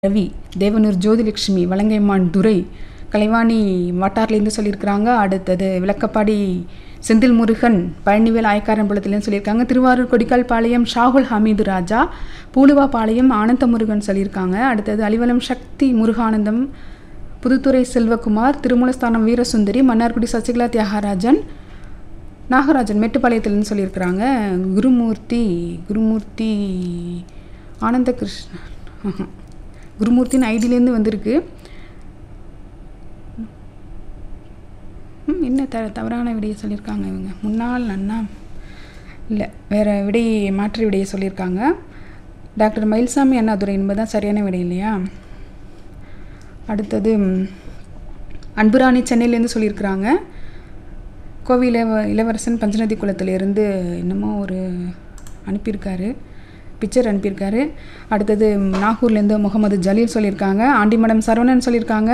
ரவி தேவனூர் ஜோதிலட்சுமி வலங்கைமான் துரை கலைவாணி வாட்டார்லேருந்து சொல்லியிருக்கிறாங்க அடுத்தது விளக்கப்பாடி செந்தில் முருகன் பழனிவேல் ஆயக்காரன்புலத்துலேருந்து சொல்லியிருக்காங்க திருவாரூர் கொடிக்கால் பாளையம் ஷாகுல் ஹமீது ராஜா பூலுவா பாளையம் ஆனந்த முருகன் சொல்லியிருக்காங்க அடுத்தது அலிவலம் சக்தி முருகானந்தம் புதுத்துறை செல்வகுமார் திருமூலஸ்தானம் வீரசுந்தரி மன்னார்குடி சசிகலா தியாகராஜன் நாகராஜன் மேட்டுப்பாளையத்துலேருந்து சொல்லியிருக்கிறாங்க குருமூர்த்தி குருமூர்த்தி ஆனந்த கிருஷ்ண குருமூர்த்தின்னு ஐடியிலேருந்து வந்திருக்கு ம், என்ன த தவறான விடையை சொல்லியிருக்காங்க இவங்க முன்னாள் அண்ணா இல்லை வேறு விடை மாற்று விடையை சொல்லியிருக்காங்க டாக்டர் மயில்சாமி அண்ணாதுரை என்பதுதான் சரியான விடை இல்லையா அடுத்தது ம், அன்புராணி சென்னையிலேருந்து சொல்லியிருக்கிறாங்க கோவி இளவ இளவரசன் பஞ்சநதி குளத்திலிருந்து என்னமோ ஒரு அனுப்பியிருக்காரு பிக்சர் அனுப்பியிருக்காரு அடுத்தது நாகூர்லேருந்து முகமது ஜலீல் சொல்லியிருக்காங்க ஆண்டிமடம் சரவணன் சொல்லியிருக்காங்க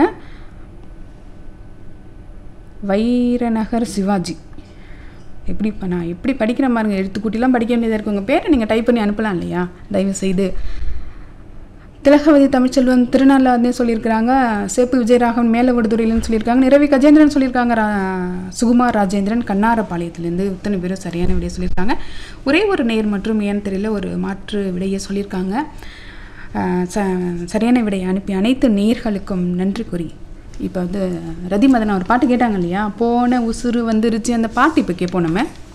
வைரநகர் சிவாஜி எப்படி இப்போ நான் எப்படி படிக்கிற பாருங்க எழுத்துக்கூட்டிலாம் படிக்க வேண்டியதாக இருக்கு உங்கள் பேரை நீங்கள் டைப் பண்ணி அனுப்பலாம் இல்லையா தயவு செய்து திலகவதி தமிழ்ச்செல்வன் திருநள்ளாருந்தே சொல்லியிருக்கிறாங்க சேப்பு விஜயராகவன் மேல விடுதுறையிலன்னு சொல்லியிருக்காங்க நிரவி கஜேந்திரன் சொல்லியிருக்காங்க ரா சுகுமார் ராஜேந்திரன் கண்ணாரப்பாளையத்துலேருந்து இத்தனை பேரும் சரியான விடையை சொல்லியிருக்காங்க ஒரே ஒரு நேர் மற்றும் ஏன் தெரியல ஒரு மாற்று விடையை சொல்லியிருக்காங்க ஆஹ் ச சரியான விடையை அனுப்பி அனைத்து நேர்களுக்கும் நன்றி கூறி இப்போ வந்து ரதி மதனா ஒரு பாட்டு கேட்டாங்க இல்லையா போன உசுறு வந்துருச்சு அந்த பாட்டு இப்போ கேட்போம் நம்ம